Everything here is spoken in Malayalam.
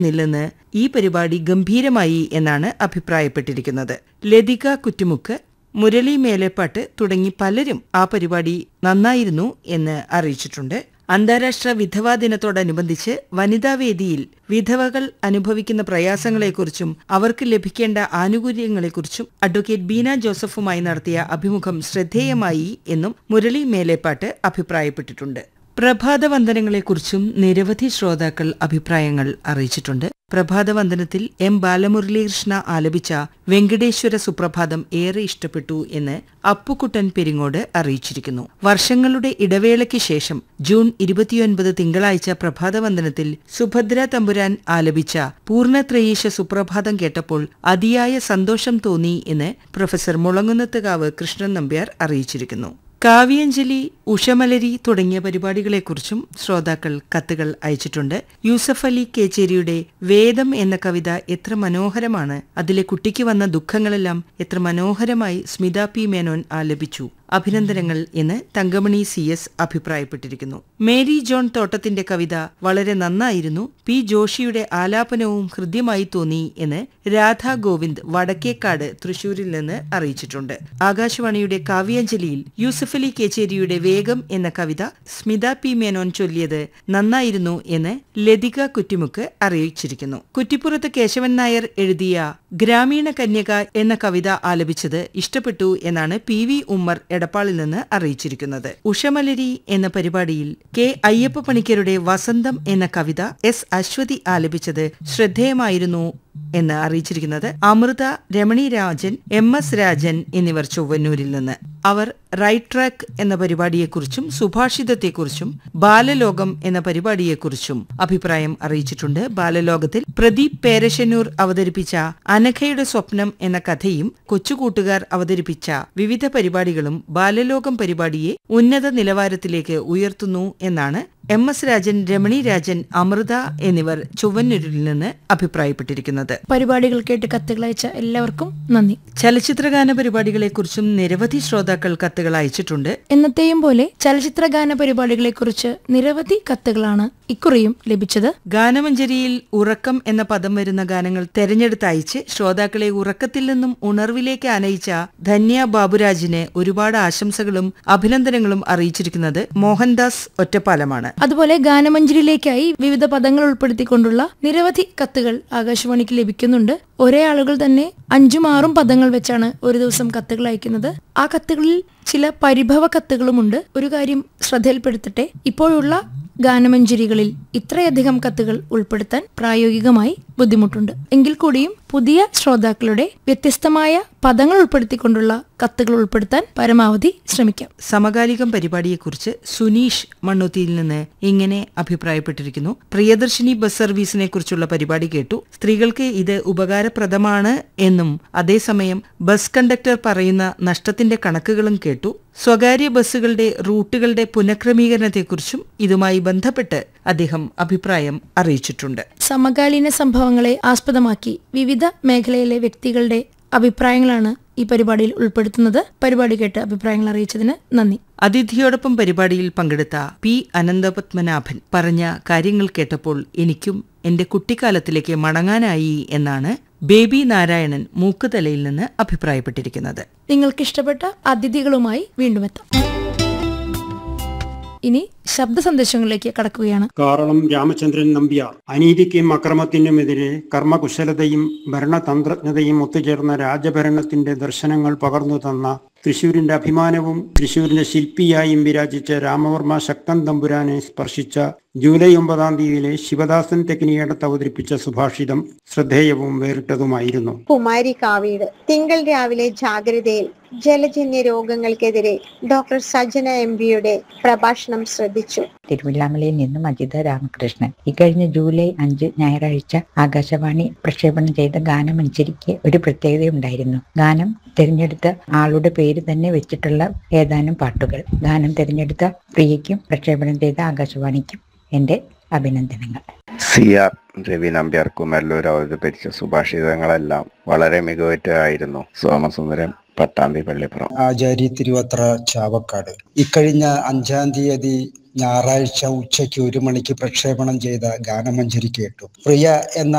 നില്ലെന്ന് ഈ പരിപാടി ഗംഭീരമായി എന്നാണ് അഭിപ്രായപ്പെട്ടിരിക്കുന്നത് ലതിക കുറ്റുമുക്ക് മുരളി മേലേപ്പാട്ട് തുടങ്ങി പലരും ആ പരിപാടി നന്നായിരുന്നു എന്ന് അറിയിച്ചിട്ടുണ്ട് അന്താരാഷ്ട്ര വിധവാ ദിനത്തോടനുബന്ധിച്ച് വനിതാവേദിയിൽ വിധവകൾ അനുഭവിക്കുന്ന പ്രയാസങ്ങളെക്കുറിച്ചും അവർക്ക് ലഭിക്കേണ്ട ആനുകൂല്യങ്ങളെക്കുറിച്ചും അഡ്വക്കേറ്റ് ബീന ജോസഫുമായി നടത്തിയ അഭിമുഖം ശ്രദ്ധേയമായി എന്നും മുരളി മേലേപ്പാട്ട് അഭിപ്രായപ്പെട്ടിട്ടുണ്ട് പ്രഭാതവന്ദനങ്ങളെക്കുറിച്ചും നിരവധി ശ്രോതാക്കൾ അഭിപ്രായങ്ങൾ അറിയിച്ചിട്ടുണ്ട് പ്രഭാതവന്ദനത്തിൽ എം ബാലമുരളീകൃഷ്ണ ആലപിച്ച വെങ്കടേശ്വര സുപ്രഭാതം ഏറെ ഇഷ്ടപ്പെട്ടു എന്ന് അപ്പുക്കുട്ടൻ പെരിങ്ങോട് അറിയിച്ചിരിക്കുന്നു വർഷങ്ങളുടെ ഇടവേളയ്ക്ക് ശേഷം ജൂൺ ഇരുപത്തിയൊൻപത് തിങ്കളാഴ്ച പ്രഭാതവന്ദനത്തിൽ സുഭദ്ര തമ്പുരാൻ ആലപിച്ച പൂർണ്ണത്രയീശ സുപ്രഭാതം കേട്ടപ്പോൾ അതിയായ സന്തോഷം തോന്നി എന്ന് പ്രൊഫസർ മുളങ്ങുന്നത്തുകാവ് കൃഷ്ണൻ നമ്പ്യാർ അറിയിച്ചിരിക്കുന്നു കാവ്യാഞ്ജലി ഉഷമലരി തുടങ്ങിയ പരിപാടികളെക്കുറിച്ചും ശ്രോതാക്കൾ കത്തുകൾ അയച്ചിട്ടുണ്ട് യൂസഫ് അലി കേച്ചേരിയുടെ വേദം എന്ന കവിത എത്ര മനോഹരമാണ് അതിലെ കുട്ടിക്ക് വന്ന ദുഃഖങ്ങളെല്ലാം എത്ര മനോഹരമായി സ്മിത പി മേനോൻ ആലപിച്ചു അഭിനന്ദനങ്ങൾ എന്ന് തങ്കമണി സി എസ് അഭിപ്രായപ്പെട്ടിരിക്കുന്നു മേരി ജോൺ തോട്ടത്തിന്റെ കവിത വളരെ നന്നായിരുന്നു പി ജോഷിയുടെ ആലാപനവും ഹൃദ്യമായി തോന്നി എന്ന് രാധാ ഗോവിന്ദ് വടക്കേക്കാട് തൃശൂരിൽ നിന്ന് അറിയിച്ചിട്ടുണ്ട് ആകാശവാണിയുടെ കാവ്യാഞ്ജലിയിൽ യൂസഫ് അലി കേച്ചേരിയുടെ വേഗം എന്ന കവിത സ്മിത പി മേനോൻ ചൊല്ലിയത് നന്നായിരുന്നു എന്ന് ലതിക കുറ്റിമുക്ക് അറിയിച്ചിരിക്കുന്നു കുറ്റിപ്പുറത്ത് കേശവൻ നായർ എഴുതിയ ഗ്രാമീണ കന്യക എന്ന കവിത ആലപിച്ചത് ഇഷ്ടപ്പെട്ടു എന്നാണ് പി വി ഉമ്മർ എടപ്പാളിൽ നിന്ന് അറിയിച്ചിരിക്കുന്നത് ഉഷമലരി എന്ന പരിപാടിയിൽ കെ അയ്യപ്പ പണിക്കരുടെ വസന്തം എന്ന കവിത എസ് അശ്വതി ആലപിച്ചത് ശ്രദ്ധേയമായിരുന്നു എന്ന് അറിയിച്ചിരിക്കുന്നത് അമൃത രമണി രാജൻ എം എസ് രാജൻ എന്നിവർ ചൊവ്വന്നൂരിൽ നിന്ന് അവർ റൈറ്റ് ട്രാക്ക് എന്ന പരിപാടിയെക്കുറിച്ചും സുഭാഷിതത്തെക്കുറിച്ചും ബാലലോകം എന്ന പരിപാടിയെക്കുറിച്ചും അഭിപ്രായം അറിയിച്ചിട്ടുണ്ട് ബാലലോകത്തിൽ പ്രദീപ് പേരശന്നൂർ അവതരിപ്പിച്ച അനഘയുടെ സ്വപ്നം എന്ന കഥയും കൊച്ചുകൂട്ടുകാർ അവതരിപ്പിച്ച വിവിധ പരിപാടികളും ബാലലോകം പരിപാടിയെ ഉന്നത നിലവാരത്തിലേക്ക് ഉയർത്തുന്നു എന്നാണ് എം എസ് രാജൻ രമണി രാജൻ അമൃത എന്നിവർ ചൊവ്വന്നൂരിൽ നിന്ന് അഭിപ്രായപ്പെട്ടിരിക്കുന്നത് പരിപാടികൾ കേട്ട് കത്തുകൾ അയച്ച എല്ലാവർക്കും നന്ദി ചലച്ചിത്രഗാന പരിപാടികളെക്കുറിച്ചും നിരവധി ശ്രോതാക്കൾ കത്തുകൾ അയച്ചിട്ടുണ്ട് എന്നത്തെയും പോലെ ചലച്ചിത്ര ഗാന പരിപാടികളെക്കുറിച്ച് നിരവധി കത്തുകളാണ് ഇക്കുറിയും ലഭിച്ചത് ഗാനമഞ്ജരിയിൽ ഉറക്കം എന്ന പദം വരുന്ന ഗാനങ്ങൾ തെരഞ്ഞെടുത്ത് അയച്ച് ശ്രോതാക്കളെ ഉറക്കത്തിൽ നിന്നും ഉണർവിലേക്ക് അനയിച്ച ധന്യ ബാബുരാജിന് ഒരുപാട് ആശംസകളും അഭിനന്ദനങ്ങളും അറിയിച്ചിരിക്കുന്നത് മോഹൻദാസ് ഒറ്റപ്പാലമാണ് അതുപോലെ ഗാനമഞ്ജരിയിലേക്കായി വിവിധ പദങ്ങൾ ഉൾപ്പെടുത്തിക്കൊണ്ടുള്ള നിരവധി കത്തുകൾ ആകാശവാണിക്ക് ലഭിക്കുന്നുണ്ട് ഒരേ ആളുകൾ തന്നെ അഞ്ചും ആറും പദങ്ങൾ വെച്ചാണ് ഒരു ദിവസം കത്തുകൾ അയക്കുന്നത് ആ കത്തുകളിൽ ചില പരിഭവ കത്തുകളുമുണ്ട് ഒരു കാര്യം ശ്രദ്ധയിൽപ്പെടുത്തട്ടെ ഇപ്പോഴുള്ള ഗാനമഞ്ജരികളിൽ ഇത്രയധികം കത്തുകൾ ഉൾപ്പെടുത്താൻ പ്രായോഗികമായി ബുദ്ധിമുട്ടുണ്ട് എങ്കിൽ കൂടിയും പുതിയ ശ്രോതാക്കളുടെ വ്യത്യസ്തമായ പദങ്ങൾ ഉൾപ്പെടുത്തിക്കൊണ്ടുള്ള കത്തുകൾ ഉൾപ്പെടുത്താൻ പരമാവധി ശ്രമിക്കാം സമകാലികം പരിപാടിയെക്കുറിച്ച് സുനീഷ് മണ്ണുത്തിയിൽ നിന്ന് ഇങ്ങനെ അഭിപ്രായപ്പെട്ടിരിക്കുന്നു പ്രിയദർശിനി ബസ് സർവീസിനെ കുറിച്ചുള്ള പരിപാടി കേട്ടു സ്ത്രീകൾക്ക് ഇത് ഉപകാരപ്രദമാണ് എന്നും അതേസമയം ബസ് കണ്ടക്ടർ പറയുന്ന നഷ്ടത്തിന്റെ കണക്കുകളും കേട്ടു സ്വകാര്യ ബസ്സുകളുടെ റൂട്ടുകളുടെ പുനഃക്രമീകരണത്തെക്കുറിച്ചും ഇതുമായി ബന്ധപ്പെട്ട് അദ്ദേഹം അഭിപ്രായം അറിയിച്ചിട്ടുണ്ട് സമകാലീന സംഭവങ്ങളെ ആസ്പദമാക്കി വിവിധ മേഖലയിലെ വ്യക്തികളുടെ അഭിപ്രായങ്ങളാണ് ഈ പരിപാടിയിൽ ഉൾപ്പെടുത്തുന്നത് പരിപാടി കേട്ട് അഭിപ്രായങ്ങൾ അറിയിച്ചതിന് നന്ദി അതിഥിയോടൊപ്പം പരിപാടിയിൽ പങ്കെടുത്ത പി അനന്തപത്മനാഭൻ പറഞ്ഞ കാര്യങ്ങൾ കേട്ടപ്പോൾ എനിക്കും എന്റെ കുട്ടിക്കാലത്തിലേക്ക് മടങ്ങാനായി എന്നാണ് ബേബി നാരായണൻ മൂക്കുതലയിൽ നിന്ന് അഭിപ്രായപ്പെട്ടിരിക്കുന്നത് നിങ്ങൾക്ക് ഇഷ്ടപ്പെട്ട അതിഥികളുമായി വീണ്ടും എത്താം ഇനി ശബ്ദ സന്ദേശങ്ങളിലേക്ക് കടക്കുകയാണ് കാരണം രാമചന്ദ്രൻ നമ്പ്യാർ അനീതിക്കും അക്രമത്തിനുമെതിരെ കർമ്മകുശലതയും ഭരണതന്ത്രജ്ഞതയും ഒത്തുചേർന്ന രാജഭരണത്തിന്റെ ദർശനങ്ങൾ പകർന്നു തന്ന തൃശൂരിന്റെ അഭിമാനവും തൃശൂരിന്റെ ശില്പിയായും വിരാജിച്ച രാമവർമ്മ ശക്തൻ തമ്പുരാനെ സ്പർശിച്ച ജൂലൈ ഒമ്പതാം തീയതിയിലെ ശിവദാസൻ തെക്കിനിയടത്ത് അവതരിപ്പിച്ച സുഭാഷിതം ശ്രദ്ധേയവും വേറിട്ടതുമായിരുന്നു കുമാരി കാവീട് തിങ്കൾ രാവിലെ ജാഗ്രതയിൽ ജലജന്യ രോഗങ്ങൾക്കെതിരെ ഡോക്ടർ സജന എം പിയുടെ പ്രഭാഷണം ശ്രദ്ധിച്ചു തിരുവില്ലാമലയിൽ നിന്നും അജിത രാമകൃഷ്ണൻ ഇക്കഴിഞ്ഞ ജൂലൈ അഞ്ച് ഞായറാഴ്ച ആകാശവാണി പ്രക്ഷേപണം ചെയ്ത ഗാനമഞ്ചരിക്ക് ഒരു പ്രത്യേകതയുണ്ടായിരുന്നു ഗാനം തിരഞ്ഞെടുത്ത ആളുടെ പേര് തന്നെ വെച്ചിട്ടുള്ള ഏതാനും പാട്ടുകൾ ഗാനം തിരഞ്ഞെടുത്ത പ്രിയയ്ക്കും പ്രക്ഷേപണം ചെയ്ത ആകാശവാണിക്കും എൻ്റെ അഭിനന്ദനങ്ങൾ സി ആർ രവി നമ്പ്യാർ കുമരലൂർ അവതരിപ്പിച്ച സുഭാഷിതങ്ങളെല്ലാം വളരെ മികവുറ്റതായിരുന്നു സോമസുന്ദരം പട്ടാമ്പി പള്ളിപ്പുറം ആചാരി തിരുവത്ര ചാവക്കാട് ഇക്കഴിഞ്ഞ അഞ്ചാം തീയതി ഞായറാഴ്ച ഉച്ചയ്ക്ക് ഒരു മണിക്ക് പ്രക്ഷേപണം ചെയ്ത ഗാനമഞ്ജരി കേട്ടു പ്രിയ എന്ന